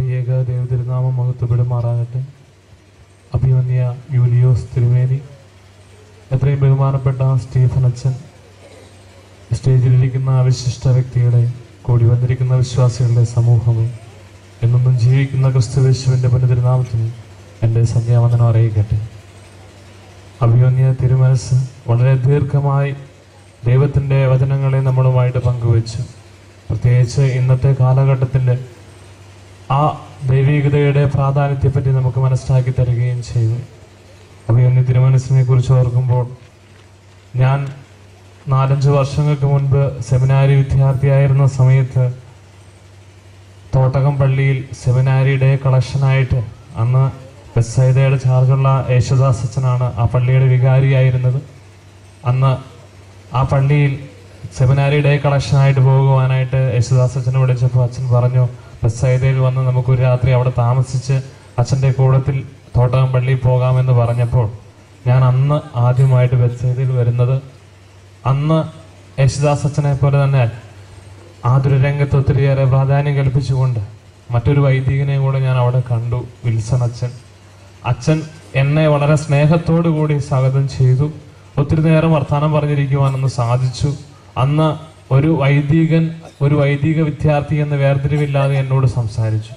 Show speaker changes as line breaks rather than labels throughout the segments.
ത്രിയേക ദേവതിരുനാമം മഹത്വപ്പെടുമാറാകട്ടെ അഭിമന്യ യൂലിയോസ് തിരുമേനി എത്രയും ബഹുമാനപ്പെട്ട സ്റ്റീഫൻ അച്ഛൻ സ്റ്റേജിലിരിക്കുന്ന വിശിഷ്ട വ്യക്തികളെ കൂടി വന്നിരിക്കുന്ന വിശ്വാസികളുടെ സമൂഹമേ എന്നൊന്നും ജീവിക്കുന്ന ക്രിസ്തുവേശുവിൻ്റെ പുനതിരുനാമത്തിന് എൻ്റെ സന്ധ്യാവന്ദനം അറിയിക്കട്ടെ അഭിമന്യ തിരുമനസ് വളരെ ദീർഘമായി ദൈവത്തിൻ്റെ വചനങ്ങളെ നമ്മളുമായിട്ട് പങ്കുവച്ചു പ്രത്യേകിച്ച് ഇന്നത്തെ കാലഘട്ടത്തിൻ്റെ ആ ദൈവികതയുടെ പ്രാധാന്യത്തെപ്പറ്റി നമുക്ക് മനസ്സിലാക്കി തരികയും ചെയ്തു അഭിമന്യ തിരുമനസിനെ കുറിച്ച് ഓർക്കുമ്പോൾ ഞാൻ നാലഞ്ച് വർഷങ്ങൾക്ക് മുൻപ് സെമിനാരി വിദ്യാർത്ഥിയായിരുന്ന സമയത്ത് തോട്ടകം പള്ളിയിൽ സെമിനാരി ഡേ കളക്ഷനായിട്ട് അന്ന് ബെസ്സൈദയുടെ ചാർജുള്ള യേശുദാസ് അച്ഛനാണ് ആ പള്ളിയുടെ വികാരിയായിരുന്നത് അന്ന് ആ പള്ളിയിൽ സെമിനാരി ഡേ കളക്ഷനായിട്ട് പോകുവാനായിട്ട് യേശുദാസ് അച്ഛനെ വിളിച്ചപ്പോൾ അച്ഛൻ പറഞ്ഞു ബെസ്സൈദയിൽ വന്ന് നമുക്കൊരു രാത്രി അവിടെ താമസിച്ച് അച്ഛൻ്റെ കൂടത്തിൽ തോട്ടകം പള്ളിയിൽ പോകാമെന്ന് പറഞ്ഞപ്പോൾ ഞാൻ അന്ന് ആദ്യമായിട്ട് ബെസ്സൈദയിൽ വരുന്നത് അന്ന് യേശുദാസ് അച്ഛനെ പോലെ തന്നെ ആതുര രംഗത്ത് ഒത്തിരിയേറെ പ്രാധാന്യം കൽപ്പിച്ചുകൊണ്ട് മറ്റൊരു വൈദികനെ കൂടെ ഞാൻ അവിടെ കണ്ടു വിൽസൺ അച്ഛൻ അച്ഛൻ എന്നെ വളരെ സ്നേഹത്തോടു കൂടി സ്വാഗതം ചെയ്തു ഒത്തിരി നേരം വർത്തമാനം പറഞ്ഞിരിക്കുവാനൊന്ന് സാധിച്ചു അന്ന് ഒരു വൈദികൻ ഒരു വൈദിക വിദ്യാർത്ഥി എന്ന വേർതിരിവില്ലാതെ എന്നോട് സംസാരിച്ചു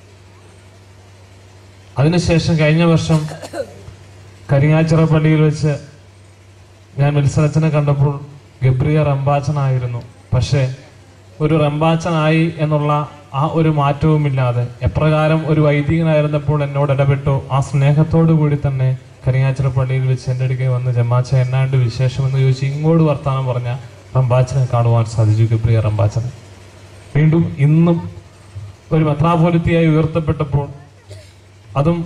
അതിനുശേഷം കഴിഞ്ഞ വർഷം കരിങ്ങാച്ചിറ പള്ളിയിൽ വെച്ച് ഞാൻ വിൽസനച്ചനെ കണ്ടപ്പോൾ ഗബ്രിയ റംബാച്ചനായിരുന്നു പക്ഷേ ഒരു റംബാച്ചനായി എന്നുള്ള ആ ഒരു മാറ്റവുമില്ലാതെ എപ്രകാരം ഒരു വൈദികനായിരുന്നപ്പോൾ എന്നോട് ഇടപെട്ടു ആ സ്നേഹത്തോടു കൂടി തന്നെ കരിങ്ങാച്ചിറ പള്ളിയിൽ വെച്ച് എൻ്റെ അടുക്കൽ വന്ന് ജമാച്ച എന്നാണ്ട് വിശേഷമെന്ന് ചോദിച്ച് ഇങ്ങോട്ട് വർത്താനം പറഞ്ഞ റംബാച്ചനെ കാണുവാൻ സാധിച്ചു ഗബ്രിയ റംബാച്ചനെ വീണ്ടും ഇന്നും ഒരു മെത്രാപോലിത്തിയായി ഉയർത്തപ്പെട്ടപ്പോൾ അതും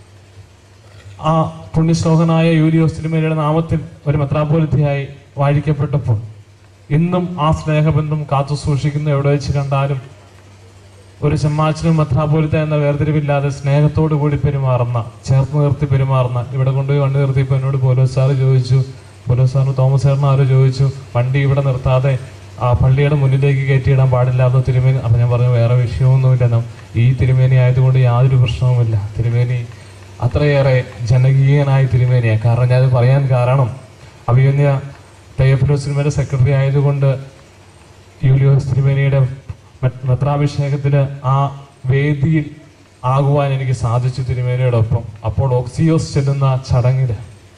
ആ പുണ്യശ്ലോകനായ യൂലിയോസ് തിരുമേനിയുടെ നാമത്തിൽ ഒരു മെത്രാപോലിത്തിയായി വാഴിക്കപ്പെട്ടപ്പോൾ ഇന്നും ആ സ്നേഹബന്ധം കാത്തു സൂക്ഷിക്കുന്ന എവിടെ വെച്ച് കണ്ടാലും ഒരു ചെമ്മാച്ചനും മെത്രാപോലിത്ത എന്ന വേർതിരിവില്ലാതെ സ്നേഹത്തോടു കൂടി പെരുമാറുന്ന ചേർത്ത് നിർത്തി പെരുമാറുന്ന ഇവിടെ കൊണ്ടുപോയി വണ്ടി നിർത്തിയപ്പോൾ എന്നോട് പോലീസ് സാറ് ചോദിച്ചു പോലീസ് സാറിന് തോമസ് സാറിന് ആരോ ചോദിച്ചു വണ്ടി ഇവിടെ നിർത്താതെ ആ പള്ളിയുടെ മുന്നിലേക്ക് കയറ്റിയിടാൻ പാടില്ലാത്ത തിരുമേനി അപ്പം ഞാൻ പറഞ്ഞു വേറെ വിഷയമൊന്നുമില്ല നം- ഈ തിരുമേനി ആയതുകൊണ്ട് യാതൊരു പ്രശ്നവുമില്ല തിരുമേനി അത്രയേറെ ജനകീയനായ തിരുമേനിയാണ് കാരണം ഞാനത് പറയാൻ കാരണം അഭിമന്യ തയ്യപ്പുര സിനിമയുടെ സെക്രട്ടറി ആയതുകൊണ്ട് യൂലിയോസ് തിരുമേനിയുടെ മെ- മെത്രാഭിഷേകത്തിന് ആ വേദിയിൽ ആകുവാൻ എനിക്ക് സാധിച്ചു തിരുമേനിയോടൊപ്പം അപ്പോൾ ഓക്സിയോസ് ചെല്ലുന്ന ചടങ്ങില്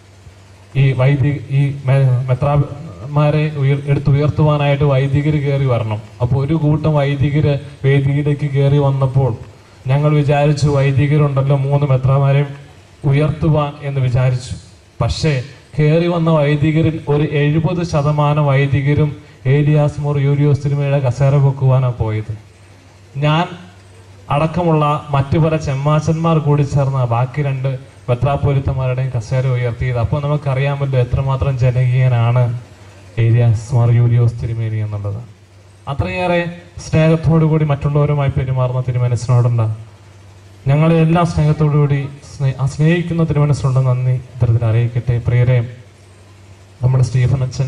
ഈ വൈദിക ഈ മെ- മെത്രാമാരെ ഉയർ എടുത്തുയർത്തുവാനായിട്ട് വൈദികർ കയറി വരണം അപ്പോൾ ഒരു കൂട്ടം വൈദികര് വേദിയിലേക്ക് കയറി വന്നപ്പോൾ ഞങ്ങൾ വിചാരിച്ചു വൈദികരുണ്ടല്ലോ മൂന്ന് മെത്രാമാരെയും ഉയർത്തുവാൻ എന്ന് വിചാരിച്ചു പക്ഷേ കയറി വന്ന വൈദികരിൽ ഒരു എഴുപത് ശതമാനം വൈദികരും ഏലിയാസ് മോർ യൂരിയോസ് തിരുമയുടെ കസേര പൊക്കുവാനാണ് പോയത് ഞാൻ അടക്കമുള്ള മറ്റു പല ചെമ്മാച്ചന്മാർ കൂടി ചേർന്ന ബാക്കി രണ്ട് മെത്രാപ്പോലിത്തമാരുടെയും കസേര ഉയർത്തിയത് അപ്പോൾ നമുക്കറിയാമല്ലോ എത്രമാത്രം ജനകീയനാണ് ഏരിയാസ് മാർ യൂലിയോസ് തിരുമേനി എന്നുള്ളത് അത്രയേറെ സ്നേഹത്തോടു കൂടി മറ്റുള്ളവരുമായി പെരുമാറുന്ന തിരുമനസിനോടുണ്ട് ഞങ്ങളെ എല്ലാ സ്നേഹത്തോടു കൂടി സ്നേ- ആ സ്നേഹിക്കുന്ന തിരുമനസിനോട് നന്ദി ഇത്തരത്തിൽ അറിയിക്കട്ടെ പ്രിയരെ നമ്മുടെ സ്റ്റീഫൻ അച്ഛൻ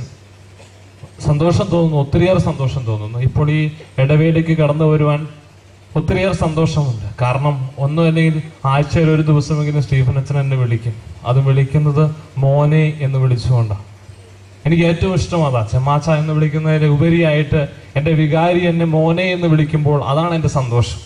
സന്തോഷം തോന്നുന്നു ഒത്തിരിയേറെ സന്തോഷം തോന്നുന്നു ഇപ്പോൾ ഈ ഇടവേലേക്ക് കടന്നു വരുവാൻ ഒത്തിരിയേറെ സന്തോഷമുണ്ട് കാരണം ഒന്നും അല്ലെങ്കിൽ ആഴ്ചയിൽ ഒരു ദിവസമെങ്കിലും സ്റ്റീഫൻ അച്ഛൻ എന്നെ വിളിക്കും അത് വിളിക്കുന്നത് മോനെ എന്ന് വിളിച്ചുകൊണ്ടാണ് എനിക്ക് ഏറ്റവും ഇഷ്ടം അതാ ചെമ്മാച്ച എന്ന് വിളിക്കുന്നതിന് ഉപരിയായിട്ട് എൻ്റെ വികാരി എന്നെ മോനെ എന്ന് വിളിക്കുമ്പോൾ അതാണ് എൻ്റെ സന്തോഷം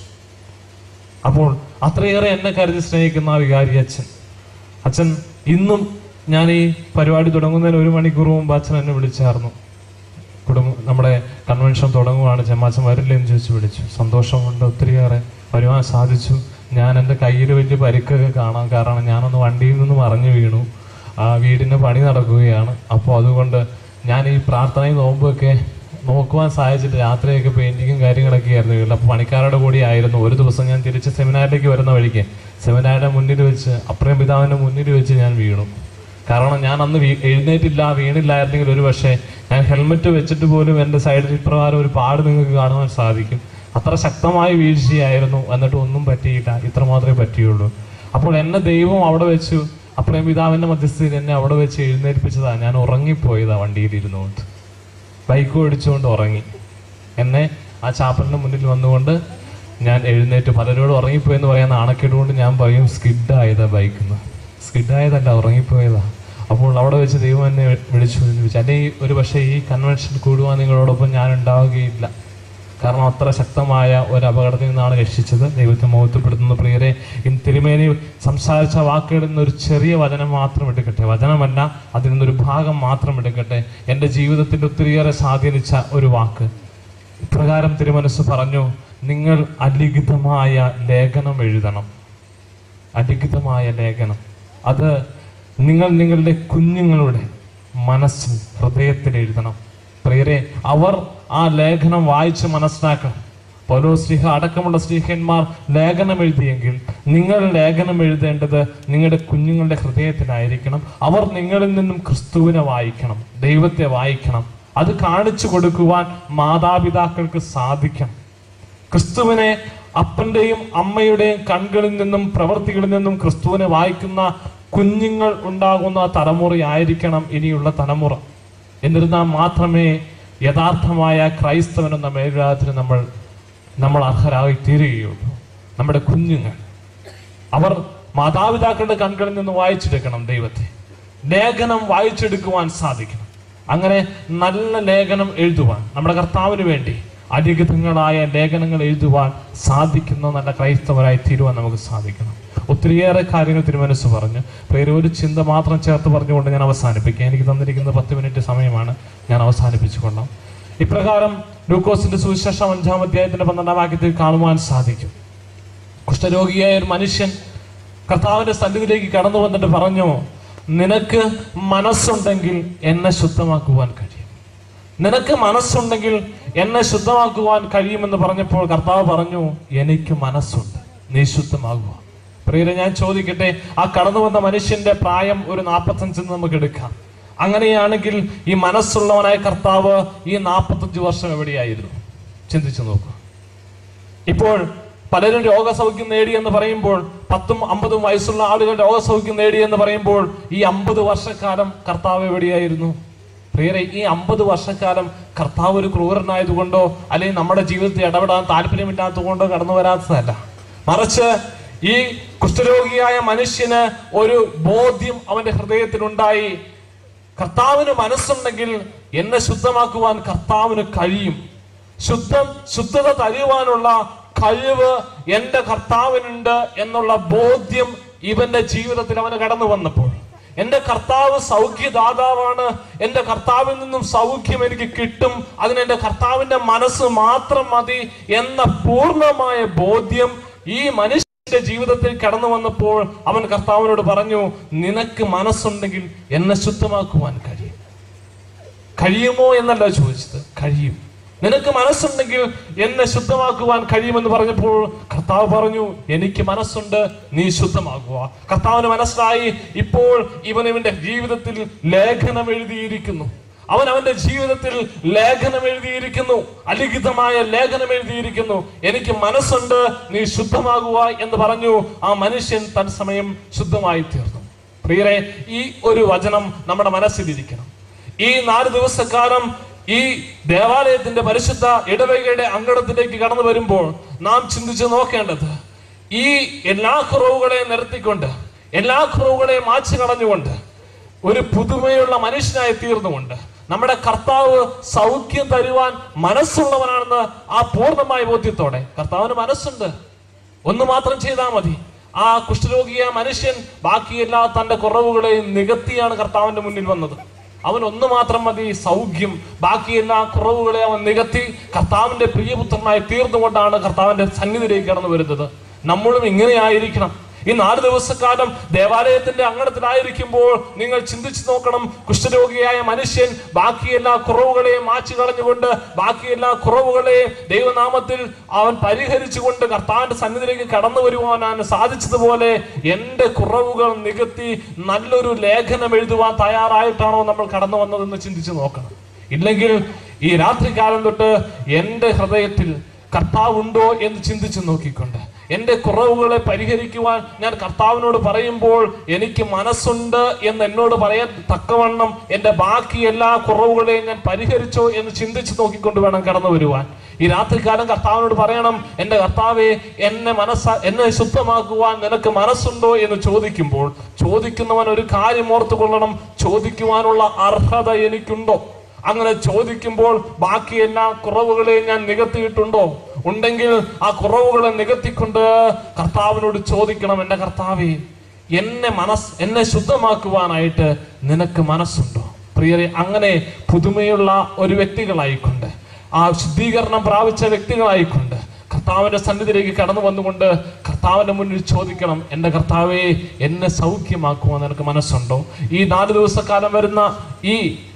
അപ്പോൾ അത്രയേറെ എന്നെ കരുതി സ്നേഹിക്കുന്ന ആ വികാരി അച്ഛൻ അച്ഛൻ ഇന്നും ഞാൻ ഈ പരിപാടി തുടങ്ങുന്നതിന് ഒരു മണിക്കൂർ മുമ്പ് അച്ഛൻ എന്നെ വിളിച്ചായിരുന്നു കുടുംബം നമ്മുടെ കൺവെൻഷൻ തുടങ്ങുവാണ് ചെമ്മാച്ചൻ വരില്ല എന്ന് ചോദിച്ചു വിളിച്ചു സന്തോഷമുണ്ട് ഒത്തിരിയേറെ വരുവാൻ സാധിച്ചു ഞാൻ എൻ്റെ കയ്യിൽ വലിയ പരിക്കൊക്കെ കാണാം കാരണം ഞാനൊന്ന് വണ്ടിയിൽ നിന്ന് മറിഞ്ഞു വീണു ആ വീടിൻ്റെ പണി നടക്കുകയാണ് അപ്പോൾ അതുകൊണ്ട് ഞാൻ ഈ പ്രാർത്ഥനയും നോമ്പൊക്കെ നോക്കുവാൻ സാധിച്ചിട്ട് രാത്രിയൊക്കെ പെയിന്റിങ്ങും കാര്യങ്ങളൊക്കെ ആയിരുന്നു വീട്ടിൽ അപ്പോൾ പണിക്കാരുടെ കൂടി ആയിരുന്നു ഒരു ദിവസം ഞാൻ തിരിച്ച് സെമിനാറിലേക്ക് വരുന്ന വഴിക്ക് സെമിനാറിന്റെ മുന്നിൽ വെച്ച് അപ്രയം പിതാവിന്റെ മുന്നിൽ വെച്ച് ഞാൻ വീണു കാരണം ഞാൻ അന്ന് വീ- എഴുന്നേറ്റില്ല വീണില്ലായിരുന്നെങ്കിൽ ഒരു പക്ഷേ ഞാൻ ഹെൽമെറ്റ് വെച്ചിട്ട് പോലും എൻ്റെ സൈഡിൽ ഇപ്രകാരം ഒരു പാട് നിങ്ങൾക്ക് കാണുവാൻ സാധിക്കും അത്ര ശക്തമായ വീഴ്ചയായിരുന്നു എന്നിട്ട് ഒന്നും പറ്റിയില്ല ഇത്ര മാത്രമേ പറ്റിയുള്ളൂ അപ്പോൾ എന്നെ ദൈവം അവിടെ വെച്ചു അപ്രയം പിതാവിന്റെ മധ്യസ്ഥയിൽ എന്നെ അവിടെ വെച്ച് എഴുന്നേൽപ്പിച്ചതാ ഞാൻ ഉറങ്ങിപ്പോയതാ വണ്ടിയിൽ ഇരുന്നുകൊണ്ട് ബൈക്ക് ഓടിച്ചുകൊണ്ട് ഉറങ്ങി എന്നെ ആ ചാപ്പലിന്റെ മുന്നിൽ വന്നുകൊണ്ട് ഞാൻ എഴുന്നേറ്റ് പലരോടും ഉറങ്ങിപ്പോയെന്ന് പറയാൻ നാണക്കേട് കൊണ്ട് ഞാൻ പറയും സ്കിഡായതാ ബൈക്കിൽ നിന്ന് സ്കിഡായതല്ല ഉറങ്ങിപ്പോയതാ അപ്പോൾ അവിടെ വെച്ച് ദൈവം എന്നെ വിളിച്ചു എന്ന് ചോദിച്ചു അല്ലെങ്കിൽ ഒരു പക്ഷേ ഈ കൺവെൻഷൻ കൂടുവാൻ നിങ്ങളോടൊപ്പം ഞാൻ ഉണ്ടാവുകയില്ല കാരണം അത്ര ശക്തമായ ഒരു അപകടത്തിൽ നിന്നാണ് രക്ഷിച്ചത് ദൈവത്തെ മുഖത്തപ്പെടുത്തുന്ന പ്രിയരെ ഇൻ തിരുമേനി സംസാരിച്ച വാക്കുകളിൽ നിന്ന് ഒരു ചെറിയ വചനം മാത്രം എടുക്കട്ടെ വചനമല്ല അതിൽ നിന്നൊരു ഭാഗം മാത്രം എടുക്കട്ടെ എൻ്റെ ജീവിതത്തിൽ ഒത്തിരിയേറെ സ്വാധീനിച്ച ഒരു വാക്ക് ഇപ്രകാരം തിരുമനസ് പറഞ്ഞു നിങ്ങൾ അലിഖിതമായ ലേഖനം എഴുതണം അലിഖിതമായ ലേഖനം അത് നിങ്ങൾ നിങ്ങളുടെ കുഞ്ഞുങ്ങളുടെ മനസ്സിൽ ഹൃദയത്തിൽ എഴുതണം പ്രിയരെ അവർ ആ ലേഖനം വായിച്ച് മനസ്സിലാക്കണം പൗലോ സ്ത്രീഹ അടക്കമുള്ള സ്ത്രീഹന്മാർ ലേഖനം എഴുതിയെങ്കിൽ നിങ്ങൾ ലേഖനം എഴുതേണ്ടത് നിങ്ങളുടെ കുഞ്ഞുങ്ങളുടെ ഹൃദയത്തിലായിരിക്കണം അവർ നിങ്ങളിൽ നിന്നും ക്രിസ്തുവിനെ വായിക്കണം ദൈവത്തെ വായിക്കണം അത് കാണിച്ചു കൊടുക്കുവാൻ മാതാപിതാക്കൾക്ക് സാധിക്കണം ക്രിസ്തുവിനെ അപ്പന്റെയും അമ്മയുടെയും കൺകളിൽ നിന്നും പ്രവൃത്തികളിൽ നിന്നും ക്രിസ്തുവിനെ വായിക്കുന്ന കുഞ്ഞുങ്ങൾ ഉണ്ടാകുന്ന തലമുറയായിരിക്കണം ഇനിയുള്ള തലമുറ എന്നിരുന്നാൽ മാത്രമേ യഥാർത്ഥമായ ക്രൈസ്തവൻ എന്ന മേൽവിഭാഗത്തിന് നമ്മൾ നമ്മൾ അർഹരായി തീരുകയുള്ളൂ നമ്മുടെ കുഞ്ഞുങ്ങൾ അവർ മാതാപിതാക്കളുടെ കൺകളിൽ നിന്ന് വായിച്ചെടുക്കണം ദൈവത്തെ ലേഖനം വായിച്ചെടുക്കുവാൻ സാധിക്കണം അങ്ങനെ നല്ല ലേഖനം എഴുതുവാൻ നമ്മുടെ കർത്താവിന് വേണ്ടി അലിഖിതങ്ങളായ ലേഖനങ്ങൾ എഴുതുവാൻ സാധിക്കുന്ന നല്ല ക്രൈസ്തവരായി തീരുവാൻ നമുക്ക് സാധിക്കണം ഒത്തിരിയേറെ കാര്യങ്ങൾ തിരുമനസ് പറഞ്ഞു പേര് ഒരു ചിന്ത മാത്രം ചേർത്ത് പറഞ്ഞുകൊണ്ട് ഞാൻ അവസാനിപ്പിക്കാം എനിക്ക് തന്നിരിക്കുന്ന പത്ത് മിനിറ്റ് സമയമാണ് ഞാൻ അവസാനിപ്പിച്ചുകൊള്ളാം ഇപ്രകാരം ലൂക്കോസിന്റെ സുവിശേഷം അഞ്ചാം അധ്യായത്തിന്റെ പന്ത്രണ്ടാം വാക്യത്തിൽ കാണുവാൻ സാധിക്കും കുഷ്ഠരോഗിയായ ഒരു മനുഷ്യൻ കർത്താവിന്റെ സന്നിധിയിലേക്ക് കടന്നു വന്നിട്ട് പറഞ്ഞു നിനക്ക് മനസ്സുണ്ടെങ്കിൽ എന്നെ ശുദ്ധമാക്കുവാൻ കഴിയും നിനക്ക് മനസ്സുണ്ടെങ്കിൽ എന്നെ ശുദ്ധമാക്കുവാൻ കഴിയുമെന്ന് പറഞ്ഞപ്പോൾ കർത്താവ് പറഞ്ഞു എനിക്ക് മനസ്സുണ്ട് നീ ശുദ്ധമാകുക പ്രിയരെ ഞാൻ ചോദിക്കട്ടെ ആ കടന്നു വന്ന മനുഷ്യന്റെ പ്രായം ഒരു നാൽപ്പത്തഞ്ചിന് നമുക്ക് എടുക്കാം അങ്ങനെയാണെങ്കിൽ ഈ മനസ്സുള്ളവനായ കർത്താവ് ഈ നാൽപ്പത്തഞ്ച് വർഷം എവിടെയായിരുന്നു ചിന്തിച്ചു നോക്കൂ ഇപ്പോൾ പലരും രോഗസൗഖ്യം നേടിയെന്ന് പറയുമ്പോൾ പത്തും അമ്പതും വയസ്സുള്ള ആളുകൾ രോഗസൗഖ്യം നേടിയെന്ന് പറയുമ്പോൾ ഈ അമ്പത് വർഷക്കാലം കർത്താവ് എവിടെയായിരുന്നു പ്രിയരെ ഈ അമ്പത് വർഷക്കാലം കർത്താവ് ഒരു ക്രൂരനായതുകൊണ്ടോ അല്ലെങ്കിൽ നമ്മുടെ ജീവിതത്തിൽ ഇടപെടാൻ താല്പര്യമില്ലാത്തതുകൊണ്ടോ കടന്നു വരാത്തതല്ല മറിച്ച് ഈ കുഷ്ഠരോഗിയായ മനുഷ്യന് ഒരു ബോധ്യം അവന്റെ ഹൃദയത്തിലുണ്ടായി കർത്താവിന് മനസ്സുണ്ടെങ്കിൽ എന്നെ ശുദ്ധമാക്കുവാൻ കർത്താവിന് കഴിയും ശുദ്ധം ശുദ്ധത തരുവാനുള്ള കഴിവ് എന്റെ കർത്താവിനുണ്ട് എന്നുള്ള ബോധ്യം ഇവന്റെ ജീവിതത്തിൽ അവന് കടന്നു വന്നപ്പോൾ എന്റെ കർത്താവ് സൗഖ്യദാതാവാണ് എന്റെ കർത്താവിൽ നിന്നും സൗഖ്യം എനിക്ക് കിട്ടും അതിന് എന്റെ കർത്താവിന്റെ മനസ്സ് മാത്രം മതി എന്ന പൂർണ്ണമായ ബോധ്യം ഈ മനുഷ്യന്റെ ജീവിതത്തിൽ കടന്നു വന്നപ്പോൾ അവൻ കർത്താവിനോട് പറഞ്ഞു നിനക്ക് മനസ്സുണ്ടെങ്കിൽ എന്നെ ശുദ്ധമാക്കുവാൻ കഴിയും കഴിയുമോ എന്നല്ല ചോദിച്ചത് കഴിയും നിനക്ക് മനസ്സുണ്ടെങ്കിൽ എന്നെ ശുദ്ധമാക്കുവാൻ കഴിയുമെന്ന് പറഞ്ഞപ്പോൾ കർത്താവ് പറഞ്ഞു എനിക്ക് മനസ്സുണ്ട് നീ ശുദ്ധമാക്കുക കർത്താവിന് മനസ്സിലായി ഇപ്പോൾ ഇവൻ ഇവന്റെ ജീവിതത്തിൽ ലേഖനം എഴുതിയിരിക്കുന്നു അവൻ അവന്റെ ജീവിതത്തിൽ ലേഖനം എഴുതിയിരിക്കുന്നു അലിഖിതമായ ലേഖനം എഴുതിയിരിക്കുന്നു എനിക്ക് മനസ്സുണ്ട് നീ ശുദ്ധമാകുക എന്ന് പറഞ്ഞു ആ മനുഷ്യൻ തത്സമയം ശുദ്ധമായി തീർന്നു പ്രിയരെ ഈ ഒരു വചനം നമ്മുടെ മനസ്സിലിരിക്കണം ഈ നാല് ദിവസക്കാലം ഈ ദേവാലയത്തിന്റെ പരിശുദ്ധ ഇടവകയുടെ അങ്കണത്തിലേക്ക് കടന്നു വരുമ്പോൾ നാം ചിന്തിച്ചു നോക്കേണ്ടത് ഈ എല്ലാ കുറവുകളെയും നിരത്തിക്കൊണ്ട് എല്ലാ കുറവുകളെയും മാച്ചു കളഞ്ഞുകൊണ്ട് ഒരു പുതുമയുള്ള മനുഷ്യനായി തീർന്നുകൊണ്ട് നമ്മുടെ കർത്താവ് സൗഖ്യം തരുവാൻ മനസ്സുള്ളവനാണെന്ന് ആ പൂർണ്ണമായ ബോധ്യത്തോടെ കർത്താവിന് മനസ്സുണ്ട് ഒന്ന് മാത്രം ചെയ്താൽ മതി ആ കുഷ്ഠരോഗിയ മനുഷ്യൻ ബാക്കിയെല്ലാ തന്റെ കുറവുകളെയും നികത്തിയാണ് കർത്താവിന്റെ മുന്നിൽ വന്നത് അവൻ ഒന്ന് മാത്രം മതി സൗഖ്യം ബാക്കി എല്ലാ കുറവുകളെ അവൻ നികത്തി കർത്താവിന്റെ പ്രിയപുത്രനായി തീർന്നുകൊണ്ടാണ് കർത്താവിന്റെ സന്നിധിയിലേക്ക് കടന്നു വരുന്നത് നമ്മളും ഇങ്ങനെയായിരിക്കണം ഈ നാല് ദിവസക്കാലം ദേവാലയത്തിന്റെ അങ്കണത്തിലായിരിക്കുമ്പോൾ നിങ്ങൾ ചിന്തിച്ചു നോക്കണം കുഷ്ഠരോഗിയായ മനുഷ്യൻ ബാക്കി എല്ലാ കുറവുകളെയും മാച്ചു കളഞ്ഞുകൊണ്ട് ബാക്കി എല്ലാ കുറവുകളെയും ദൈവനാമത്തിൽ അവൻ പരിഹരിച്ചുകൊണ്ട് കർത്താവിന്റെ സന്നിധിയിലേക്ക് കടന്നു വരുവാനാണ് സാധിച്ചതുപോലെ എന്റെ കുറവുകൾ നികത്തി നല്ലൊരു ലേഖനം എഴുതുവാൻ തയ്യാറായിട്ടാണോ നമ്മൾ കടന്നു വന്നതെന്ന് ചിന്തിച്ചു നോക്കണം ഇല്ലെങ്കിൽ ഈ രാത്രികാലം തൊട്ട് എന്റെ ഹൃദയത്തിൽ കർത്താവുണ്ടോ എന്ന് ചിന്തിച്ചു നോക്കിക്കൊണ്ട് എൻ്റെ കുറവുകളെ പരിഹരിക്കുവാൻ ഞാൻ കർത്താവിനോട് പറയുമ്പോൾ എനിക്ക് മനസ്സുണ്ട് എന്ന് എന്നോട് പറയാൻ തക്കവണ്ണം എൻ്റെ ബാക്കി എല്ലാ കുറവുകളെയും ഞാൻ പരിഹരിച്ചോ എന്ന് ചിന്തിച്ച് നോക്കിക്കൊണ്ട് വേണം കടന്നു വരുവാൻ ഈ രാത്രികാലം കർത്താവിനോട് പറയണം എൻ്റെ കർത്താവെ എന്നെ മനസ്സ എന്നെ ശുദ്ധമാക്കുവാൻ നിനക്ക് മനസ്സുണ്ടോ എന്ന് ചോദിക്കുമ്പോൾ ചോദിക്കുന്നവൻ ഒരു കാര്യം ഓർത്തു കൊള്ളണം ചോദിക്കുവാനുള്ള അർഹത എനിക്കുണ്ടോ അങ്ങനെ ചോദിക്കുമ്പോൾ ബാക്കി എല്ലാ കുറവുകളെയും ഞാൻ നികത്തിയിട്ടുണ്ടോ ഉണ്ടെങ്കിൽ ആ കുറവുകളെ നികത്തിക്കൊണ്ട് കർത്താവിനോട് ചോദിക്കണം എൻ്റെ കർത്താവെ എന്നെ മനസ് എന്നെ ശുദ്ധമാക്കുവാനായിട്ട് നിനക്ക് മനസ്സുണ്ടോ പ്രിയരെ അങ്ങനെ പുതുമയുള്ള ഒരു വ്യക്തികളായിക്കൊണ്ട് ആ ശുദ്ധീകരണം പ്രാപിച്ച വ്യക്തികളായിക്കൊണ്ട് കർത്താവിന്റെ സന്നിധിയിലേക്ക് കടന്നു വന്നുകൊണ്ട് കർത്താവിന്റെ മുന്നിൽ ചോദിക്കണം എൻ്റെ കർത്താവെ എന്നെ സൗഖ്യമാക്കുവാൻ നിനക്ക് മനസ്സുണ്ടോ ഈ നാല് ദിവസക്കാലം വരുന്ന ഈ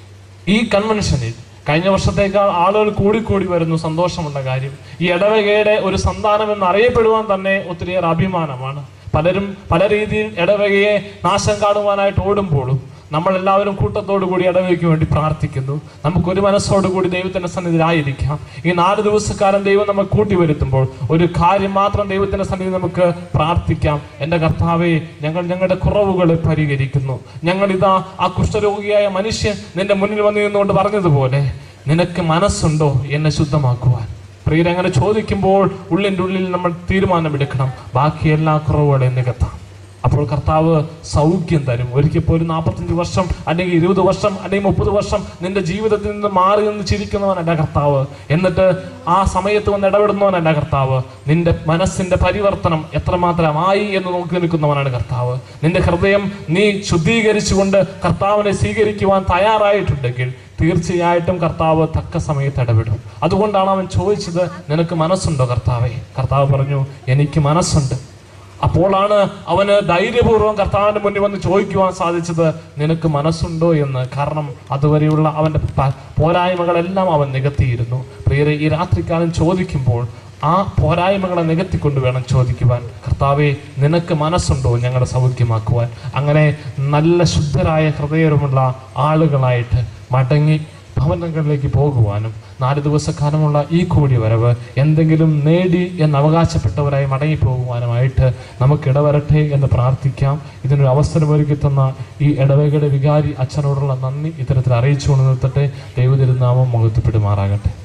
ഈ കൺവെൻഷനിൽ കഴിഞ്ഞ വർഷത്തേക്കാൾ ആളുകൾ കൂടിക്കൂടി വരുന്നു സന്തോഷമുള്ള കാര്യം ഈ ഇടവകയുടെ ഒരു സന്താനം എന്ന് അറിയപ്പെടുവാൻ തന്നെ ഒത്തിരിയേറെ അഭിമാനമാണ് പലരും പല രീതിയിൽ ഇടവകയെ നാശം കാണുവാനായിട്ട് ഓടുമ്പോഴും നമ്മൾ എല്ലാവരും കൂട്ടത്തോടു കൂടി ഇടവയ്ക്ക് വേണ്ടി പ്രാർത്ഥിക്കുന്നു നമുക്കൊരു മനസ്സോടു കൂടി ദൈവത്തിന്റെ സന്നിധിയിലായിരിക്കാം ഈ നാല് ദിവസക്കാലം ദൈവം നമ്മൾ കൂട്ടി വരുത്തുമ്പോൾ ഒരു കാര്യം മാത്രം ദൈവത്തിന്റെ സന്നിധി നമുക്ക് പ്രാർത്ഥിക്കാം എൻ്റെ കർത്താവെ ഞങ്ങൾ ഞങ്ങളുടെ കുറവുകളെ പരിഹരിക്കുന്നു ഞങ്ങൾ ഇതാ ആ കുഷ്ഠരോഗിയായ മനുഷ്യൻ നിന്റെ മുന്നിൽ വന്നു നിന്നുകൊണ്ട് പറഞ്ഞതുപോലെ നിനക്ക് മനസ്സുണ്ടോ എന്നെ ശുദ്ധമാക്കുവാൻ പ്രിയരെ അങ്ങനെ ചോദിക്കുമ്പോൾ ഉള്ളിൻ്റെ ഉള്ളിൽ നമ്മൾ തീരുമാനമെടുക്കണം ബാക്കി എല്ലാ കുറവുകളെയും നികത്താം അപ്പോൾ കർത്താവ് സൗഖ്യം തരും ഒരിക്കൽ പോലും നാൽപ്പത്തഞ്ച് വർഷം അല്ലെങ്കിൽ ഇരുപത് വർഷം അല്ലെങ്കിൽ മുപ്പത് വർഷം നിന്റെ ജീവിതത്തിൽ നിന്ന് മാറി നിന്ന് ചിരിക്കുന്നവനല്ല കർത്താവ് എന്നിട്ട് ആ സമയത്ത് വന്ന് ഇടപെടുന്നവനല്ല കർത്താവ് നിന്റെ മനസ്സിന്റെ പരിവർത്തനം എത്രമാത്രമായി എന്ന് നോക്കി നിൽക്കുന്നവനാണ് കർത്താവ് നിന്റെ ഹൃദയം നീ ശുദ്ധീകരിച്ചുകൊണ്ട് കർത്താവിനെ സ്വീകരിക്കുവാൻ തയ്യാറായിട്ടുണ്ടെങ്കിൽ തീർച്ചയായിട്ടും കർത്താവ് തക്ക സമയത്ത് ഇടപെടും അതുകൊണ്ടാണ് അവൻ ചോദിച്ചത് നിനക്ക് മനസ്സുണ്ടോ കർത്താവെ കർത്താവ് പറഞ്ഞു എനിക്ക് മനസ്സുണ്ട് അപ്പോഴാണ് അവന് ധൈര്യപൂർവ്വം കർത്താവിന്റെ മുന്നിൽ വന്ന് ചോദിക്കുവാൻ സാധിച്ചത് നിനക്ക് മനസ്സുണ്ടോ എന്ന് കാരണം അതുവരെയുള്ള അവന്റെ പ- പോരായ്മകളെല്ലാം അവൻ നികത്തിയിരുന്നു പ്രിയരെ ഈ രാത്രിക്കാലം ചോദിക്കുമ്പോൾ ആ പോരായ്മകളെ നികത്തിക്കൊണ്ട് വേണം ചോദിക്കുവാൻ കർത്താവെ നിനക്ക് മനസ്സുണ്ടോ ഞങ്ങളെ സൗഖ്യമാക്കുവാൻ അങ്ങനെ നല്ല ശുദ്ധരായ ഹൃദയമുള്ള ആളുകളായിട്ട് മടങ്ങി ഭവനങ്ങളിലേക്ക് പോകുവാനും നാല് ദിവസക്കാലമുള്ള ഈ കൂടി വരവ് എന്തെങ്കിലും നേടി എന്ന് അവകാശപ്പെട്ടവരായി മടങ്ങി പോകുവാനുമായിട്ട് നമുക്ക് ഇടവരട്ടെ എന്ന് പ്രാർത്ഥിക്കാം ഇതിനൊരു അവസരമൊരുക്കി തന്ന ഈ ഇടവകയുടെ വികാരി അച്ഛനോടുള്ള നന്ദി ഇത്തരത്തിൽ അറിയിച്ചുകൊണ്ട് നിർത്തട്ടെ ദൈവതിരുനാമം മുഖത്തുപെടുമാറാകട്ടെ